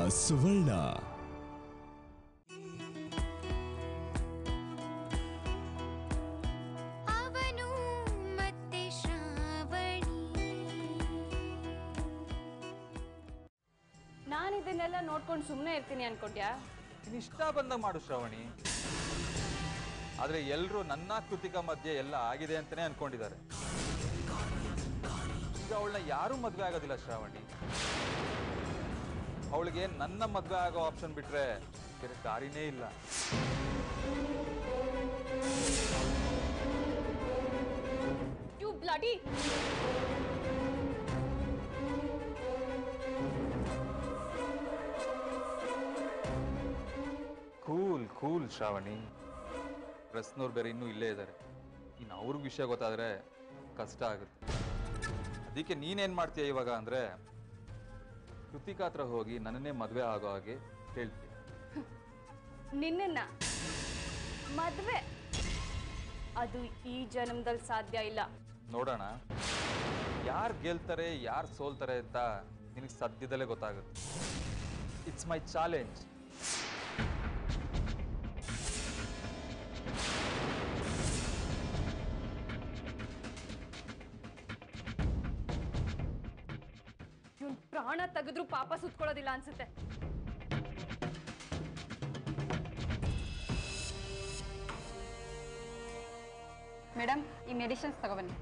ಸುವರ್ಣ ಅವನು ಮತ್ತೆ ಶ್ರಾವಣಿ ನಾನು ಇದನ್ನೆಲ್ಲ ನೋಡ್ಕೊಂಡು ಸುಮ್ಮನೆ ಇರ್ತೀನಿ ಅನ್ಕೊಂಡ್ಯಾ ನಿನ್ ಇಷ್ಟ ಬಂದಾಗ ಮಾಡು ಶ್ರಾವಣಿ ಆದ್ರೆ ಎಲ್ರು ನನ್ನ ಕೃತಿಕ ಮಧ್ಯೆ ಎಲ್ಲ ಆಗಿದೆ ಅಂತಾನೆ ಅನ್ಕೊಂಡಿದ್ದಾರೆ ಈಗ ಅವಳನ್ನ ಯಾರೂ ಮದ್ವೆ ಆಗೋದಿಲ್ಲ ಶ್ರಾವಣಿ ಅವಳಿಗೆ ನನ್ನ ಮದ್ವೆ ಆಗೋ ಆಪ್ಷನ್ ಬಿಟ್ರೆ ಬೇರೆ ದಾರಿನೇ ಇಲ್ಲ you bloody cool cool Shravani ಪ್ರಶ್ನವ್ರು ಬೇರೆ ಇನ್ನೂ ಇಲ್ಲೇ ಇದ್ದಾರೆ ಇನ್ನು ಅವ್ರಿಗೆ ವಿಷಯ ಗೊತ್ತಾದ್ರೆ ಕಷ್ಟ ಆಗುತ್ತೆ ಅದಕ್ಕೆ ನೀನೇನ್ ಮಾಡ್ತೀಯ ಇವಾಗ ಅಂದ್ರೆ ಕೃತಿಕಾ ಹತ್ರ ಹೋಗಿ ನನ್ನನ್ನೇ ಮದುವೆ ಆಗೋ ಹಾಗೆ ಹೇಳ್ತೀಯ ನಿನ್ನನ್ನ ಮದ್ವೆ ಅದು ಈ ಜನ್ಮದಲ್ಲಿ ಸಾಧ್ಯ ಇಲ್ಲ ನೋಡೋಣ ಯಾರು ಗೆಲ್ತಾರೆ ಯಾರು ಸೋಲ್ತಾರೆ ಅಂತ ನಿನಗೆ ಸದ್ಯದಲ್ಲೇ ಗೊತ್ತಾಗುತ್ತೆ ಇಟ್ಸ್ ಮೈ ಚಾಲೆಂಜ್ ಇವನ್ ಪ್ರಾಣ ತೆಗೆದ್ರು ಪಾಪ ಸುತ್ಕೊಳ್ಳೋದಿಲ್ಲ ಅನ್ಸುತ್ತೆ ಮೇಡಮ್ ಈ ಮೆಡಿಸಿನ್ಸ್ ತಗೊಬನ್ನಿ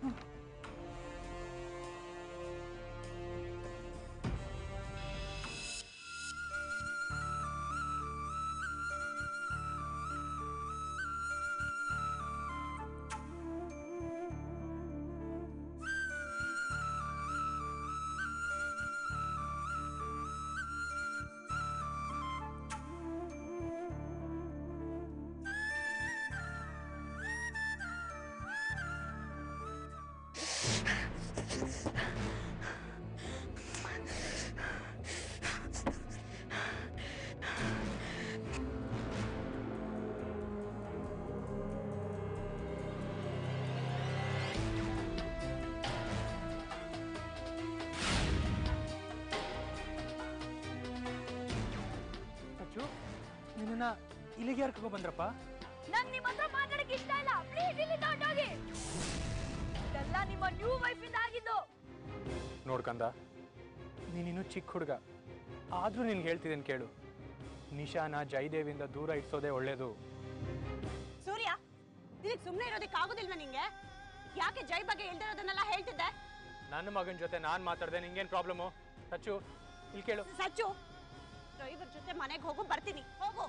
ಅಚ್ಚು ನಿನ್ನ ಇಲ್ಲಿಗೆ ಯಾರು ಕರ್ಕೊ ಬಂದ್ರಪ್ಪ ನಂಗೆ ನಿಮ್ಮ ಹತ್ರ ಮಾತಾಡಕ್ಕೆ ಇಷ್ಟ ಇಲ್ಲ ಪ್ಲೀಸ್ ಇಲ್ಲಿ ಹೊರಟೋಗಿ ಇದೆಲ್ಲ ನಿಮ್ಮ ನ್ಯೂ ವೈಫ್ ಇಂದ ಆಗಿದ್ದು ನೋಡ್ಕಂದ ನೀನಿನ್ನೂ ಚಿಕ್ಕ ಹುಡುಗ ಆದರೂ ನಿನ್ಗೆ ಹೇಳ್ತಿದ್ದೇನೆ ಕೇಳು ನಿಶಾನ ಜಯದೇವಿಂದ ದೂರ ಇಡ್ಸೋದೇ ಒಳ್ಳೇದು ಸೂರ್ಯ ನಿನಗೆ ಸುಮ್ಮನೆ ಇರೋದಕ್ಕೆ ಆಗೋದಿಲ್ವಾ ನಿಂಗೆ ಯಾಕೆ ಜೈ ಬಗ್ಗೆ ಇಲ್ದಿರೋದನ್ನೆಲ್ಲ ಹೇಳ್ತಿದ್ದೆ ನನ್ನ ಮಗನ ಜೊತೆ ನಾನು ಮಾತಾಡ್ದೆ ನಿಂಗೇನು ಪ್ರಾಬ್ಲಮ್ಮು ಅಚ್ಚು ಇಲ್ಲಿ ಕೇಳು ಸಚ್ಚು ಡ್ರೈವರ್ ಜೊತೆ ಮನೆಗೆ ಹೋಗು ಬರ್ತೀನಿ ಹೋಗು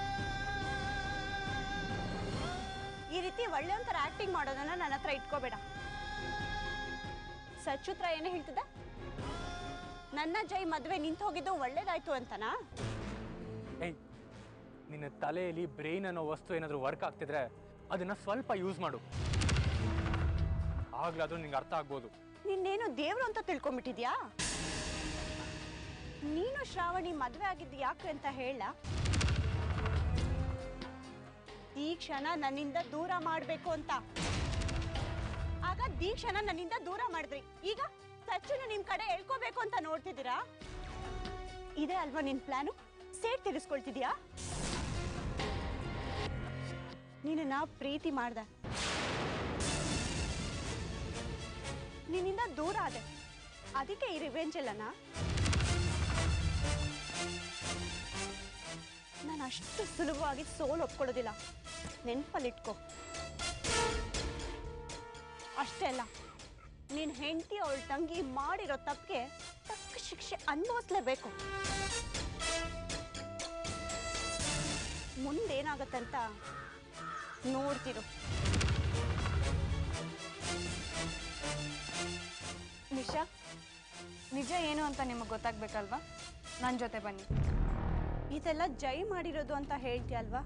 ಈ ರೀತಿ ಒಳ್ಳೆ ಒಂಥರ ಆಕ್ಟಿಂಗ್ ಮಾಡೋದನ್ನ ನನ್ನ ಹತ್ರ ಇಟ್ಕೋಬೇಡ ಸಚ್ಚು ಹತ್ರ ಏನೇ ಹೇಳ್ತಿದ್ದೆ ನನ್ನ ಜೈ ಮದ್ವೆ ನಿಂತು ಹೋಗಿದ್ದು ಒಳ್ಳೇದಾಯ್ತು ಅಂತನಾ ಏಯ್ ನಿನ್ನ ತಲೆಯಲ್ಲಿ ಬ್ರೈನ್ ಅನ್ನೋ ವಸ್ತು ಏನಾದರೂ ವರ್ಕ್ ಆಗ್ತಿದ್ರೆ ಅದನ್ನ ಸ್ವಲ್ಪ ಯೂಸ್ ಮಾಡು ಆಗ್ಲಾದ್ರೂ ನಿಂಗೆ ಅರ್ಥ ಆಗ್ಬೋದು ನಿನ್ನೇನು ದೇವ್ರು ಅಂತ ತಿಳ್ಕೊಂಬಿಟ್ಟಿದ್ಯಾ ನೀನು ಶ್ರಾವಣಿ ಮದ್ವೆ ಆಗಿದ್ದು ಯಾಕೆ ಅಂತ ಹೇಳ ಈ ಕ್ಷಣ ನನ್ನಿಂದ ದೂರ ಮಾಡ್ಬೇಕು ಅಂತ ಆಗ ದೀಕ್ಷಣ ನನ್ನಿಂದ ದೂರ ಮಾಡಿದ್ರಿ ಈಗ ಸಚ್ಚುನ ನಿಮ್ ಕಡೆ ಎಳ್ಕೋಬೇಕು ಅಂತ ನೋಡ್ತಿದ್ದೀರಾ ಇದೇ ಅಲ್ವಾ ನಿನ್ ಪ್ಲಾನು ಸೇಟ್ ತೀರಿಸ್ಕೊಳ್ತಿದ್ಯಾ ನಿನ್ನ ಪ್ರೀತಿ ಮಾಡ್ದ ನಿನ್ನಿಂದ ದೂರ ಆದೆ ಅದಕ್ಕೆ ಈ ರಿವೆಂಜ್ ಅಲ್ಲನ ನಾನು ಅಷ್ಟು ಸುಲಭವಾಗಿ ಸೋಲು ಒಪ್ಕೊಳ್ಳೋದಿಲ್ಲ ನೆನ್ಪಲ್ಲಿಟ್ಕೋ ಅಷ್ಟೇ ಅಲ್ಲ ನಿನ್ ಹೆಂಡತಿ ಅವಳ ತಂಗಿ ಮಾಡಿರೋ ತಪ್ಪಿಗೆ ತಕ್ಕ ಶಿಕ್ಷೆ ಅನುಭವಿಸ್ಲೇಬೇಕು ಮುಂದೇನಾಗತ್ತಂತ ನೋಡ್ತಿರು ನಿಶಾ ನಿಜ ಏನು ಅಂತ ನಿಮಗೆ ಗೊತ್ತಾಗ್ಬೇಕಲ್ವಾ ನನ್ನ ಜೊತೆ ಬನ್ನಿ ಇದೆಲ್ಲ ಜೈ ಮಾಡಿರೋದು ಅಂತ ಹೇಳ್ತೀಯಲ್ವಾ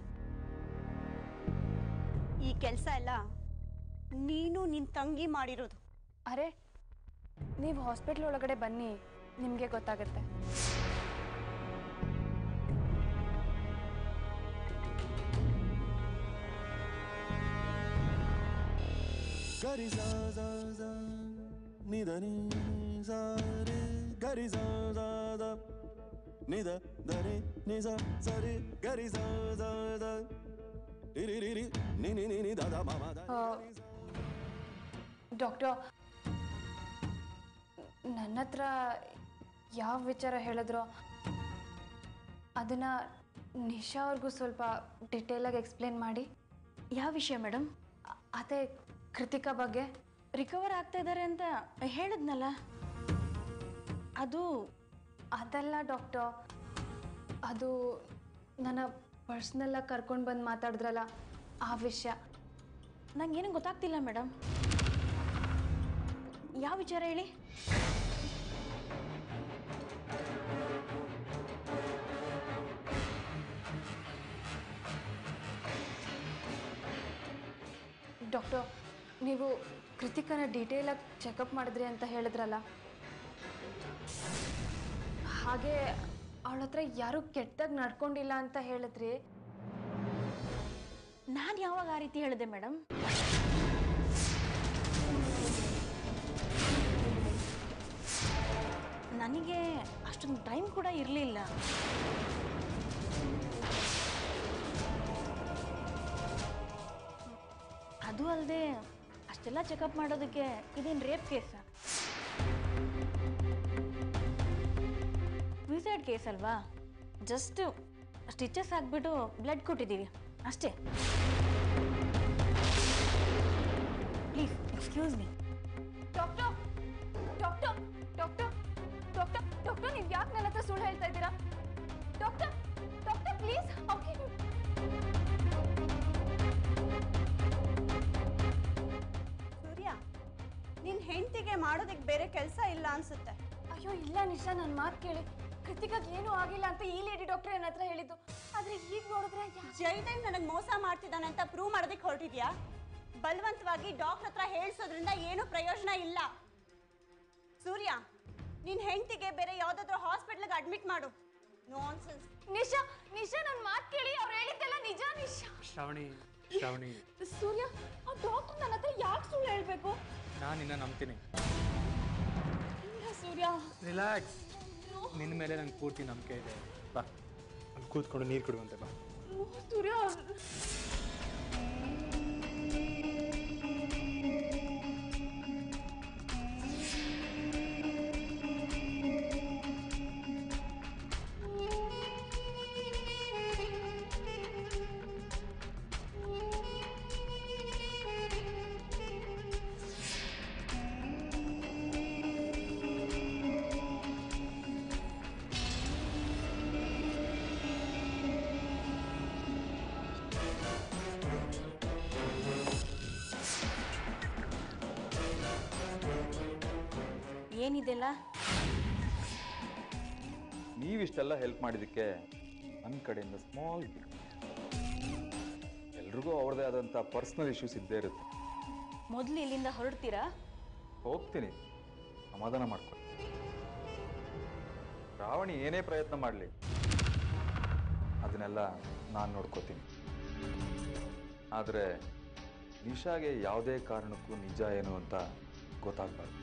ಈ ಕೆಲಸ ಎಲ್ಲ ನೀನು ನಿನ್ ತಂಗಿ ಮಾಡಿರೋದು ಅರೆ ನೀವು ಹಾಸ್ಪಿಟ್ಲ್ ಒಳಗಡೆ ಬನ್ನಿ ನಿಮಗೆ ಗೊತ್ತಾಗುತ್ತೆ ಗರಿ ಸಾ ಸಾ ಸಾ ನಿಧನಿ ಸಾ ರೇ ಗರಿ ಸಾ ಸಾ ಸಾ ನಿದ ದರೆ ನಿಜ ಸರಿ ಗರಿ ಸ ಸ ದ ರಿ ರಿ ರಿ ರಿ ನಿ ನಿ ನಿ ನಿ ದ ದ ಮ ಮ ದ ಡಾಕ್ಟರ್ ನನ್ನ ಹತ್ರ ಯಾವ ವಿಚಾರ ಹೇಳಿದ್ರೋ ಅದನ್ನು ನಿಶಾ ಅವ್ರಿಗೂ ಸ್ವಲ್ಪ ಡಿಟೇಲಾಗಿ ಎಕ್ಸ್ಪ್ಲೇನ್ ಮಾಡಿ ಯಾವ ವಿಷಯ ಮೇಡಮ್ ಅ- ಅದೇ ಕೃತಿಕಾ ಬಗ್ಗೆ ರಿಕವರ್ ಆಗ್ತಾ ಇದ್ದಾರೆ ಅಂತ ಹೇಳಿದ್ನಲ್ಲ ಅದು ಅದಲ್ಲ ಡಾಕ್ಟರ್ ಅದು ನನ್ನ ಪರ್ಸ್ನಲ್ಲಾಗಿ ಕರ್ಕೊಂಡು ಬಂದು ಮಾತಾಡಿದ್ರಲ್ಲ ಆ ವಿಷಯ ನಂಗೇನು ಗೊತ್ತಾಗ್ತಿಲ್ಲ ಮೇಡಮ್ ಯಾವ ವಿಚಾರ ಹೇಳಿ ಡಾಕ್ಟರ್ ನೀವು ಕೃತಿಕನ ಡೀಟೇಲಾಗಿ ಚೆಕಪ್ ಮಾಡಿದ್ರಿ ಅಂತ ಹೇಳಿದ್ರಲ್ಲ ಹಾಗೆ ಅವಳ ಹತ್ರ ಯಾರೂ ಕೆಟ್ಟದಾಗಿ ನಡ್ಕೊಂಡಿಲ್ಲ ಅಂತ ಹೇಳಿದ್ರಿ ನಾನು ಯಾವಾಗ ಆ ರೀತಿ ಹೇಳಿದೆ ಮೇಡಮ್ ನನಗೆ ಅಷ್ಟೊಂದು ಟೈಮ್ ಕೂಡ ಇರಲಿಲ್ಲ ಅದು ಅಲ್ಲದೆ ಅಷ್ಟೆಲ್ಲ ಚೆಕಪ್ ಮಾಡೋದಕ್ಕೆ ಇದೇನು ರೇಪ್ ಕೇಸ ವಿಸೈಡ್ ಕೇಸ್ ಅಲ್ವಾ ಜಸ್ಟ್ ಸ್ಟಿಚಸ್ ಹಾಕ್ಬಿಟ್ಟು ಬ್ಲಡ್ ಕೊಟ್ಟಿದ್ದೀವಿ ಅಷ್ಟೇ please excuse me doctor doctor doctor doctor doctor ನೀವು ಯಾಕೆ ನನ್ನ ಹತ್ರ ಸುಳ್ಳು ಹೇಳ್ತಾ ಇದ್ದೀರಾ doctor doctor please okay Surya ನಿನ್ ಹೆಂಡತಿಗೆ ಮಾಡೋದಕ್ಕೆ ಬೇರೆ ಕೆಲಸ ಇಲ್ಲ ಅನ್ಸುತ್ತೆ ಅಯ್ಯೋ ಇಲ್ಲ ನಿಶಾ ನನ್ನ ಮಾತು ಕೇಳಿ ಕೃತಿಕಾಗ್ ಏನೂ ಆಗಿಲ್ಲ ಅಂತ ಈ ಲೇಡಿ ಡಾಕ್ಟರ್ ನನ್ನ ಹತ್ರ ಹೇಳಿದ್ದು ಆದ್ರೆ ಈಗ ನೋಡಿದ್ರೆ ಯಾ- ಜೈದೇವ್ ನನಗೆ ಮೋಸ ಮಾಡ್ತಿದ್ದಾನೆ ಅಂತ ಪ್ರೂವ್ ಮಾಡೋದಕ್ಕೆ ಹೊರಟಿದ್ಯಾ ಬಲವಂತವಾಗಿ ಡಾಕ್ಟರ್ ಹತ್ರ ಹೇಳ್ಸೋದ್ರಿಂದ ಏನು ಪ್ರಯೋಜನ ಇಲ್ಲ ಸೂರ್ಯ ನಿನ್ ಹೆಂಡತಿಗೆ ಬೇರೆ ಯಾವ್ದಾದ್ರು ಹಾಸ್ಪಿಟ್ಲಿಗೆ ಅಡ್ಮಿಟ್ ಮಾಡು ನಾನ್ಸೆನ್ಸ್ ನಿಶಾ ನಿಶಾ ನನ್ನ ಮಾತು ಕೇಳಿ ಅವ್ರು ಹೇಳಿದ್ದೆಲ್ಲ ನಿಜ ನಿಶಾ ಶ್ರಾವಣಿ ಶ್ರಾವಣಿ ಸೂರ್ಯ ಆ ಡಾಕ್ಟರ್ ನನ್ನ ಹತ್ರ ಯಾಕೆ ಸುಳ್ಳು ಹೇಳ್ಬೇಕು ನಾನು ನಿನ್ನ ನಂಬ್ತೀನಿ ಇಲ್ಲ ಸೂರ್ಯ ರಿಲ್ಯಾಕ್ಸ್ ನಿನ್ನ ಮೇಲೆ ನಂಗೆ ಪೂರ್ತಿ ನಂಬಿಕೆ ಇದೆ ಬಾ ಅಲ್ಲಿ ಕೂತ್ಕೊಂಡು ನೀರು ಕೊಡುವಂತೆ ಬಾ ಓ, ಸೂರ್ಯ ಏನಿದೆಲ್ಲ ನೀವಿಷ್ಟೆಲ್ಲ ಹೆಲ್ಪ್ ಮಾಡಿದ್ದಕ್ಕೆ ನನ್ನ ಕಡೆಯಿಂದ ಸ್ಮಾಲ್ ಗಿಫ್ಟ್ ಎಲ್ರಿಗೂ ಅವ್ರದ್ದೇ ಆದಂಥ ಪರ್ಸ್ನಲ್ ಇಶ್ಯೂಸ್ ಇದ್ದೇ ಇರುತ್ತೆ ಮೊದಲು ಇಲ್ಲಿಂದ ಹೊರಡ್ತೀರಾ ಹೋಗ್ತೀನಿ ಸಮಾಧಾನ ಮಾಡ್ಕೊಳ್ಳಿ ರಾವಣಿ ಏನೇ ಪ್ರಯತ್ನ ಮಾಡಲಿ ಅದನ್ನೆಲ್ಲ ನಾನು ನೋಡ್ಕೋತೀನಿ ಆದರೆ ನಿಶಾಗೆ ಯಾವುದೇ ಕಾರಣಕ್ಕೂ ನಿಜ ಏನು ಅಂತ ಗೊತ್ತಾಗಬಾರ್ದು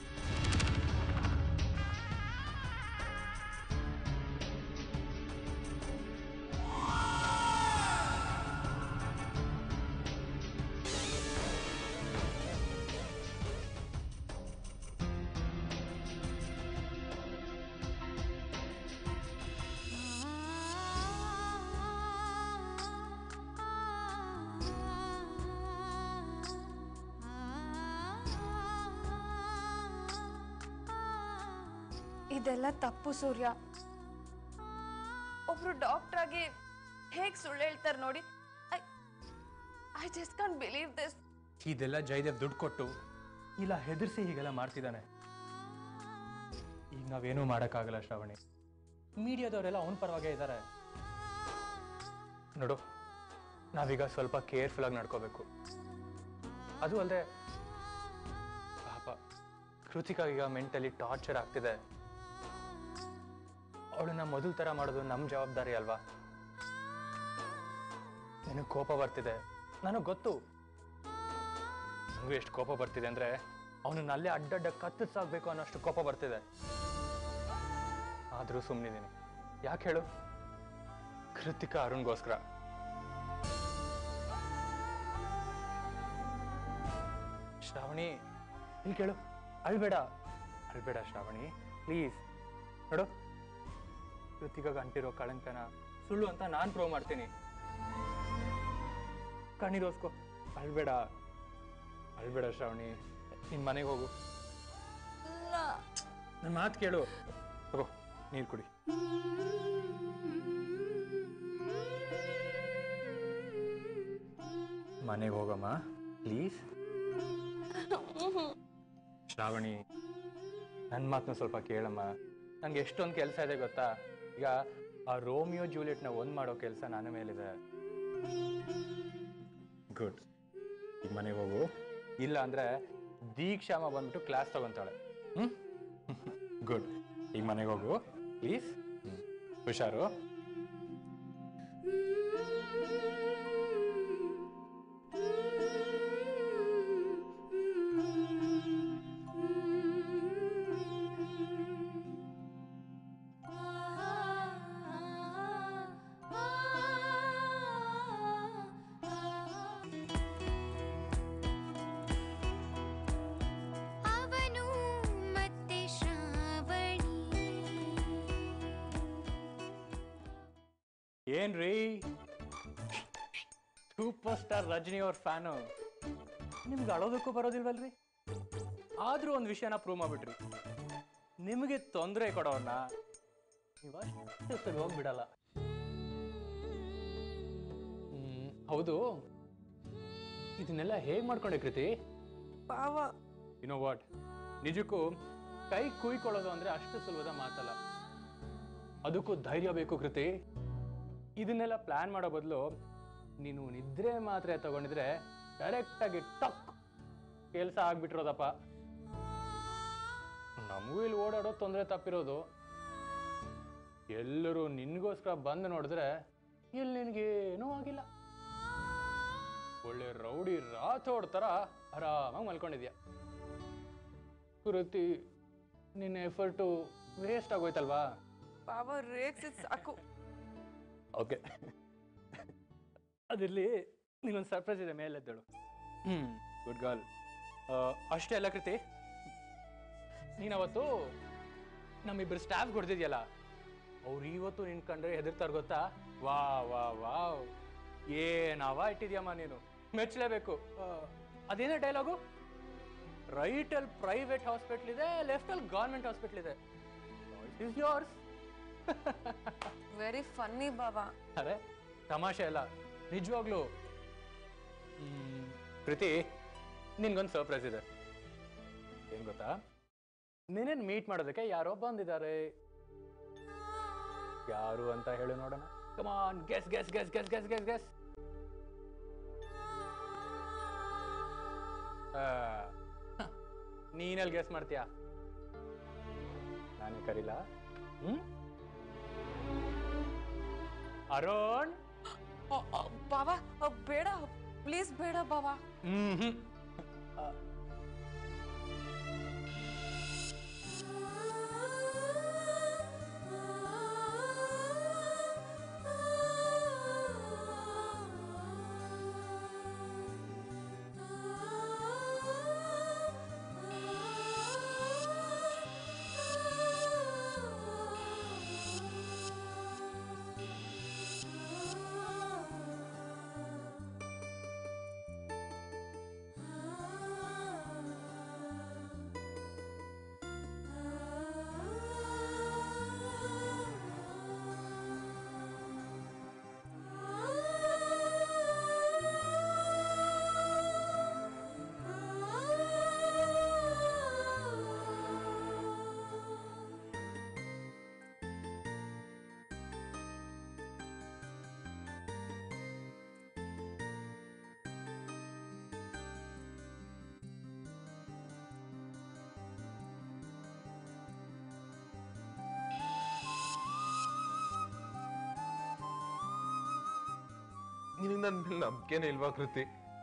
ಇದೆಲ್ಲ ತಪ್ಪು ಸೂರ್ಯ ಒಬ್ರು ಡಾಕ್ಟರ್ ಆಗಿ ಹೇಗೆ ಸುಳ್ಳು ಹೇಳ್ತಾರೆ ನೋಡಿ I I just can't believe this ಇದೆಲ್ಲ ಜಯದೇವ್ ದುಡ್ಡು ಕೊಟ್ಟು ಇಲ್ಲ ಹೆದರ್ಸಿ ಹೀಗೆಲ್ಲ ಮಾಡ್ತಿದ್ದಾನೆ ಈಗ ನಾವೇನೂ ಮಾಡೋಕ್ಕಾಗಲ್ಲ ಶ್ರಾವಣಿ ಮೀಡಿಯಾದವರೆಲ್ಲ ಅವನ ಪರವಾಗೇ ಇದ್ದಾರೆ ನೋಡು ನಾವೀಗ ಸ್ವಲ್ಪ ಕೇರ್ಫುಲ್ ಆಗಿ ನಡ್ಕೋಬೇಕು ಅದು ಅಲ್ಲದೆ ಪಾಪ ಕೃತಿಕಾಗೀಗ ಮೆಂಟಲಿ ಟಾರ್ಚರ್ ಆಗ್ತಿದೆ ಅವಳನ್ನ ಮೊದಲ ಥರ ಮಾಡೋದು ನಮ್ಮ ಜವಾಬ್ದಾರಿ ಅಲ್ವಾ ನಿನಗೆ ಕೋಪ ಬರ್ತಿದೆ ನನಗೆ ಗೊತ್ತು ನನಗೂ ಎಷ್ಟು ಕೋಪ ಬರ್ತಿದೆ ಅಂದರೆ ಅವನನ್ನ ಅಲ್ಲೇ ಅಡ್ಡಡ್ಡ ಕತ್ತಿಸಾಗಬೇಕು ಅನ್ನೋಷ್ಟು ಕೋಪ ಬರ್ತಿದೆ ಆದರೂ ಸುಮ್ಮನಿದ್ದೀನಿ ಯಾಕೆ ಹೇಳು ಕೃತಿಕಾ ಅರುಣ್ಗೋಸ್ಕರ ಶ್ರಾವಣಿ ಇಲ್ಲಿ ಕೇಳು ಅಳ್ಬೇಡ ಅಳ್ಬೇಡ ಶ್ರಾವಣಿ ಪ್ಲೀಸ್ ನೋಡು ಕೃತಿಕಾಗ ಅಂಟಿರೋ ಕಳಂಕನ ಸುಳ್ಳು ಅಂತ ನಾನು ಪ್ರೂವ್ ಮಾಡ್ತೀನಿ ಕಣ್ಣೀರೋಸ್ಕೋ ಅಳ್ಬೇಡ ಅಳ್ಬೇಡ ಶ್ರಾವಣಿ ನಿನ್ ಮನೆಗೆ ಹೋಗು ನನ್ನ ಮಾತು ಕೇಳು ತಗೋ ನೀರು ಕುಡಿ ಮನೆಗೆ ಹೋಗಮ್ಮ ಪ್ಲೀಸ್ ಶ್ರಾವಣಿ ನನ್ನ ಮಾತನ್ನ ಸ್ವಲ್ಪ ಕೇಳಮ್ಮ ನಂಗೆ ಎಷ್ಟೊಂದು ಕೆಲಸ ಇದೆ ಗೊತ್ತಾ ಈಗ ಆ ರೋಮಿಯೋ ಜೂಲಿಯಟ್ನ ಒಂದ್ ಮಾಡೋ ಕೆಲಸ ನನ್ನ ಮೇಲಿದೆ ಗುಡ್ ಈಗ ಮನೆಗೆ ಹೋಗು ಇಲ್ಲ ಅಂದ್ರೆ ದೀಕ್ಷಾಮ ಬಂದ್ಬಿಟ್ಟು ಕ್ಲಾಸ್ ತಗೊಂತಾಳೆ ಹ್ಮ್ ಗುಡ್ ಈಗ ಮನೆಗೆ ಹೋಗು ಪ್ಲೀಸ್ ಹುಷಾರು ಅವನು ಮತ್ತೆ ಶ್ರಾವಣಿ ಏನ್ರಿ ಸೂಪರ್ ಸ್ಟಾರ್ ರಜನಿ ಅವ್ರ ಫ್ಯಾನು ನಿಮ್ಗೆ ಅಳೋದಕ್ಕೂ ಬರೋದಿಲ್ವಲ್ರಿ ಆದ್ರೂ ಒಂದು ವಿಷಯನ ಪ್ರೂವ್ ಮಾಡ್ಬಿಟ್ರಿ ನಿಮಗೆ ತೊಂದರೆ ಕೊಡೋನ್ನ ನೀವು ಅಷ್ಟು ಸುಲಭವಾಗಿ ಬಿಡಲ್ಲ ಹ್ಮ್, ಹೌದು ಇದನ್ನೆಲ್ಲ ಹೇಗ್ ಮಾಡ್ಕೊಂಡೆ ಕೃತಿ ಪಾವ ನೋ ವಾಟ್ ನಿಜಕ್ಕೂ ಕೈ ಕುಯ್ಕೊಳ್ಳೋದು ಅಂದ್ರೆ ಅಷ್ಟು ಸುಲಭದ ಮಾತಲ್ಲ ಅದಕ್ಕೂ ಧೈರ್ಯ ಬೇಕು ಕೃತಿ ಇದನ್ನೆಲ್ಲ ಪ್ಲಾನ್ ಮಾಡೋ ಬದಲು ನೀನು ನಿದ್ರೆ ಮಾತ್ರೆ ತಗೊಂಡಿದ್ರೆ ಡೈರೆಕ್ಟ್ ಆಗಿ ಟಕ್ ಕೆಲಸ ಆಗ್ಬಿಟ್ಟಿರೋದಪ್ಪ ನಮಗೂ ಇಲ್ಲಿ ಓಡಾಡೋ ತೊಂದರೆ ತಪ್ಪಿರೋದು ಎಲ್ಲರೂ ನಿನ್ಗೋಸ್ಕರ ಬಂದು ನೋಡಿದ್ರೆ ಇಲ್ಲಿ ನಿನಗೇನೂ ಆಗಿಲ್ಲ ಒಳ್ಳೆ ರೌಡಿ ರಾಥೋಡ್ ಥರ ಆರಾಮಾಗಿ ಮಲ್ಕೊಂಡಿದ್ಯಾ ಕೃತಿ ನಿನ್ನ ಎಫರ್ಟು ವೇಸ್ಟ್ ಆಗೋಯ್ತಲ್ವಾ ಪಾವ ರೇಗ್ಸಿದ್ ಸಾಕು ಓಕೆ ಅದಿರಲಿ ನಿಂಗೊಂದು ಸರ್ಪ್ರೈಸ್ ಇದೆ ಮೇಲೆದ್ದಳು ಹ್ಞೂ ಗುಡ್ ಗರ್ಲ್ ಅಷ್ಟೇ ಅಲ್ಲ ಕೃತಿ ನೀನವತ್ತು ನಮ್ಮಿಬ್ಬರು ಸ್ಟಾಫ್ ಕೊಡ್ತಿದ್ಯಲ್ಲ ಅವ್ರು ಇವತ್ತು ನಿನ್ ಕಂಡ್ರೆ ಹೆದರ್ತಾರ ಗೊತ್ತಾ ವಾ ವಾ ವಾವ್ ಏನವ ಇಟ್ಟಿದ್ಯಮ್ಮ ನೀನು ಮೆಚ್ಚಲೇಬೇಕು ಅದೇನೇ ಡೈಲಾಗು ರೈಟ್ ಅಲ್ಲಿ ಪ್ರೈವೇಟ್ ಹಾಸ್ಪಿಟ್ಲ್ ಇದೆ ಲೆಫ್ಟ್ ಅಲ್ಲಿ ಗೌರ್ಮೆಂಟ್ ಹಾಸ್ಪಿಟ್ಲ್ ಇದೆ ಇಸ್ ಯೋರ್ಸ್ ವೆರಿ ಫನ್ನಿ ಬಾಬಾ ಅರೆ ತಮಾಷೆ ಅಲ್ಲ ನಿಜವಾಗ್ಲು ಹ್ಮ್, ಕೃತಿ ನಿನ್ಗೊಂದು ಸರ್ಪ್ರೈಸ್ ಇದೆ ಏನ್ ಗೊತ್ತಾ ನಿನ್ನ ಮೀಟ್ ಮಾಡೋದಕ್ಕೆ ಯಾರೋ ಬಂದಿದ್ದಾರೆ ಯಾರು ಅಂತ ಹೇಳು ನೋಡೋಣ come on guess guess guess guess guess guess guess ನೀನಲ್ಲಿ ಗೆಸ್ ಮಾಡ್ತೀಯಾ ನಾನೇ ಕರೀಲಾ ಹ್ಮ್ ಅರುಣ್ ಬಾಬಾ ಬೇಡ ಪ್ಲೀಸ್ ಬೇಡ ಬಾಬಾ ಹ್ಮ್ ನಿನಗೆ ನನ್ನ ಮೇಲೆ ನಂಬಿಕೆನೇ ಇಲ್ವಾ ಕೃತಿ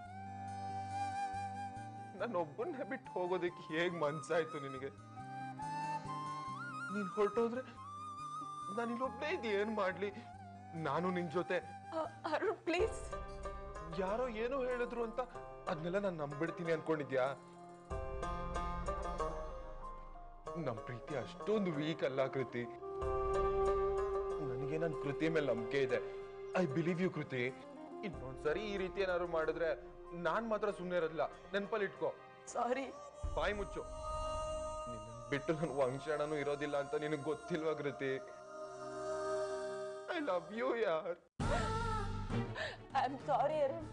ನಾನು ಒಬ್ಬನ್ನೇ ಬಿಟ್ಟು ಹೋಗೋದಕ್ಕೆ ಹೇಗ್ ಮನ್ಸಾಯ್ತು ನಿನಗೆ ನೀನ್ ಹೊರಟೋದ್ರೆ ನಾನು ಇಲ್ಲೊಬ್ಬನೇ ಇದು ಏನ್ ಮಾಡ್ಲಿ ನಾನು ನಿನ್ ಜೊತೆ ಅರುಣ್ ಪ್ಲೀಸ್ ಯಾರೋ ಏನೋ ಹೇಳಿದ್ರು ಅಂತ ಅದನ್ನೆಲ್ಲ ನಾನು ನಂಬಿಡ್ತೀನಿ ಅನ್ಕೊಂಡಿದ್ಯಾ ನಮ್ ಪ್ರೀತಿ ಅಷ್ಟೊಂದು ವೀಕ್ ಅಲ್ಲ ಕೃತಿ ನನಗೆ ನನ್ನ ಕೃತಿ ಮೇಲೆ ನಂಬಿಕೆ ಇದೆ ಐ ಬಿಲೀವ್ ಯು ಕೃತಿ ಇನ್ನೊಂದ್ಸರಿ ಈ ರೀತಿ ಏನಾದ್ರು ಮಾಡಿದ್ರೆ ನಾನ್ ಮಾತ್ರ ಸುಮ್ಮನೆ ಇರೋದಿಲ್ಲ ನೆನ್ಪಲ್ಲಿ ಇಟ್ಕೋ ಸಾರಿ ಬಾಯಿ ಮುಚ್ಚು ನಿನ್ನ ಬಿಟ್ಟು ನನ್ ವಂಶಣನು ಇರೋದಿಲ್ಲ ಅಂತ ನಿನಗ್ ಗೊತ್ತಿಲ್ವಾ ಕೃತಿ ಐ ಲವ್ ಯು ಯಾರ್ ಐ ಆಮ್ ಸಾರಿ ಅರುಣ್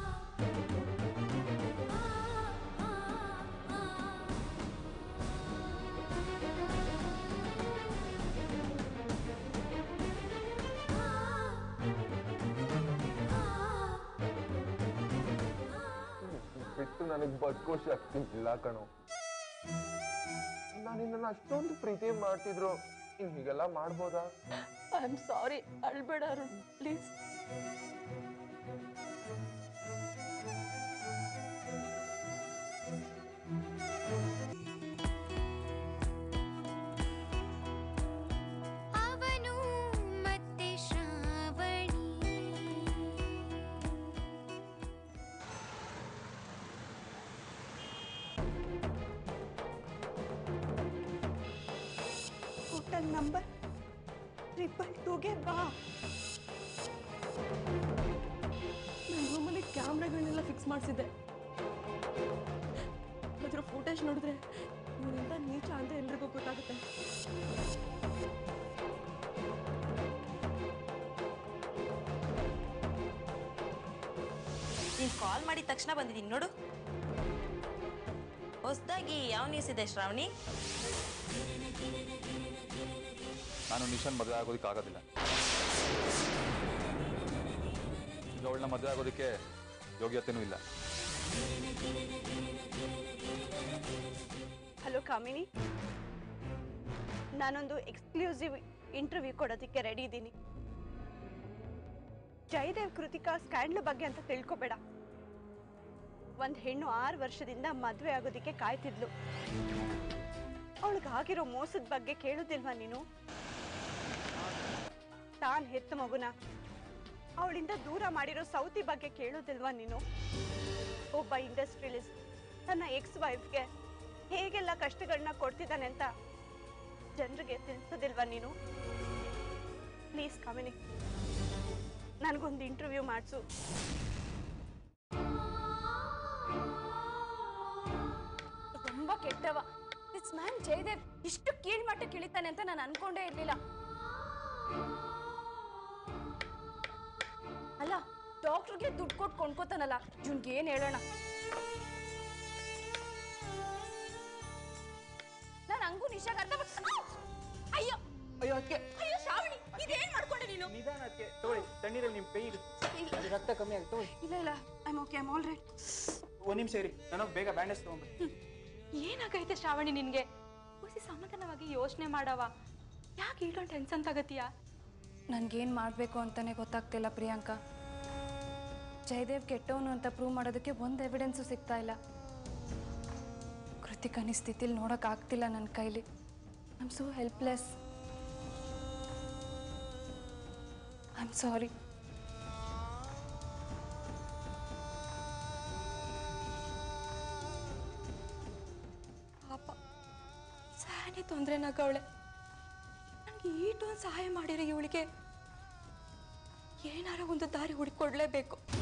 ಬಿಟ್ಟು ನನಗ್ ಬದುಕೋ ಶಕ್ತಿ ಇಲ್ಲ ಕಣೋ ನಾನು ನಿನ್ನ ಅಷ್ಟೊಂದು ಪ್ರೀತಿ ಮಾಡ್ತಿದ್ರು ಇನ್ ಹೀಗೆಲ್ಲ ಮಾಡ್ಬೋದಾ ಐ ಆಮ್ ಸಾರಿ ಅಳ್ಬೇಡ ಅರುಣ್ ಪ್ಲೀಸ್ ಅವನು ಮತ್ತೆ ಶ್ರಾವಣಿ ಹೋಟೆಲ್ ನಂಬರ್ ಟ್ರಿಪಲ್ ಟೂಗೆ ಬಾ ನನ್ನ ರೂಮಲ್ಲಿ ಕ್ಯಾಮ್ರಾಗಳನ್ನೆಲ್ಲ ಫಿಕ್ಸ್ ಮಾಡಿಸಿದ್ದೆ ಅದ್ರ ಫುಟೇಜ್ ನೋಡಿದ್ರೆ ಇವನಿಂದ ನೀಚ ಅಂತ ಎಲ್ರಿಗೂ ಗೊತ್ತಾಗುತ್ತೆ ನೀನ್ ಕಾಲ್ ಮಾಡಿದ ತಕ್ಷಣ ಬಂದಿದ್ದೀನಿ ನೋಡು ಹೊಸದಾಗಿ ಯಾವ ನ್ಯೂಸ್ ಇದೆ ಶ್ರಾವಣಿ ನಾನು ನಿಶಾನ್ ಮದುವೆ ಆಗೋದಕ್ಕೆ ಆಗೋದಿಲ್ಲ ಈಗ ಅವಳನ್ನ ಮದುವೆ ಆಗೋದಕ್ಕೆ ಯೋಗ್ಯತೆನೂ ಇಲ್ಲ ಹಲೋ ಕಾಮಿನಿ ನಾನೊಂದು ಎಕ್ಸ್ಕ್ಲೂಸಿವ್ ಇಂಟರ್ವ್ಯೂ ಕೊಡೋದಕ್ಕೆ ರೆಡಿ ಇದ್ದೀನಿ ಜಯದೇವ್ ಕೃತಿಕಾ ಸ್ಕ್ಯಾಂಡ್ಲ್ ಬಗ್ಗೆ ಅಂತ ತಿಳ್ಕೊಬೇಡ ಒಂದ್ ಹೆಣ್ಣು ಆರು ವರ್ಷದಿಂದ ಮದ್ವೆ ಆಗೋದಕ್ಕೆ ಕಾಯ್ತಿದ್ಲು ಅವಳಿಗಾಗಿರೋ ಮೋಸದ ಬಗ್ಗೆ ಕೇಳುದಿಲ್ವಾ ನೀನು ತಾನ್ ಹೆತ್ತ ಮಗುನ ಅವಳಿಂದ ದೂರ ಮಾಡಿರೋ ಸೌತಿ ಬಗ್ಗೆ ಕೇಳೋದಿಲ್ವಾ ನೀನು ಒಬ್ಬ ಇಂಡಸ್ಟ್ರಿಯಲಿಸ್ಟ್ ತನ್ನ ಎಕ್ಸ್ ವೈಫ್ಗೆ ಹೇಗೆಲ್ಲ ಕಷ್ಟಗಳನ್ನ ಕೊಡ್ತಿದ್ದಾನೆ ಅಂತ ಜನರಿಗೆ ತಿಳಿಸೋದಿಲ್ವಾ ನೀನು ಪ್ಲೀಸ್ ಕಾಮಿನಿ ನನಗೊಂದು ಇಂಟರ್ವ್ಯೂ ಮಾಡಿಸು ತುಂಬ ಕೆಟ್ಟವ ದಿಸ್ ಮ್ಯಾನ್ ಜಯದೇವ್ ಇಷ್ಟು ಕೀಳ್ಮಟ್ಟಕ್ಕೆ ಇಳಿತಾನೆ ಅಂತ ನಾನು ಅನ್ಕೊಂಡೇ ಇರ್ಲಿಲ್ಲ ಅಲ್ಲ ಡಾಕ್ಟರ್ಗೆ ದುಡ್ಡು ಕೊಟ್ಟು ಕೊಂಡ್ಕೋತಾನಲ್ಲ ಇವ್ನಿಗೆ ಏನ್ ಹೇಳೋಣ ನಾನು ಹಂಗೂ ನಿಶಾಗ್ ಅರ್ಥ ಮಾಡ್- ಅಯ್ಯೋ ಅಯ್ಯೋ ಅದಕ್ಕೆ ಅಯ್ಯೋ ಶ್ರಾವಣಿ ಇದೇನ್ ಮಾಡ್ಕೊಂಡೆ ನೀನು ನಿಧಾನ ಅದಕ್ಕೆ ತಗೊಳ್ಳಿ ತಣ್ಣೀರಲ್ಲಿ ನಿಮ್ಮ ಕೈ ಇಡು ಅದು ರಕ್ತ ಕಮ್ಮಿ ಆಗುತ್ತೆ ತಗೊಳ್ಳಿ ಇಲ್ಲ ಇಲ್ಲ I'm okay I'm all right ಒಂದು ನಿಮಿಷ ಇರಿ ನನಗೆ ಬೇಗ ಬ್ಯಾಂಡೇಜ್ ತೊಗೊಂಡ್ಬಿಡಿ ಏನಾಗೈತೆ ಶ್ರಾವಣಿ ನಿನ್ಗೆ ಖುಷಿ ಸಮಾಧಾನವಾಗಿ ಯೋಚನೆ ಮಾಡವ ಯಾಕೆ ಇಷ್ಟೊಂದು ಟೆನ್ಷನ್ ತಗತೀಯ ನನಗೇನು ಮಾಡಬೇಕು ಅಂತಲೇ ಗೊತ್ತಾಗ್ತಿಲ್ಲ ಪ್ರಿಯಾಂಕಾ ಜಯದೇವ್ ಕೆಟ್ಟವನು ಅಂತ ಪ್ರೂವ್ ಮಾಡೋದಕ್ಕೆ ಒಂದು ಎವಿಡೆನ್ಸು ಸಿಗ್ತಾ ಇಲ್ಲ ಕೃತಿಕನಿ ಸ್ಥಿತಿಲಿ ನೋಡೋಕ್ಕಾಗ್ತಿಲ್ಲ ನನ್ನ ಕೈಲಿ I am so helpless I am sorry ಪಾಪ ಸ್ಯಾನಿ ತೊಂದರೆನಾಗವಳೆ ನನಗೆ ಈಟೊಂದು ಸಹಾಯ ಮಾಡಿರೋ ಇವಳಿಗೆ ಏನಾರ ಒಂದು ದಾರಿ ಹುಡುಕೊಡ್ಲೇಬೇಕು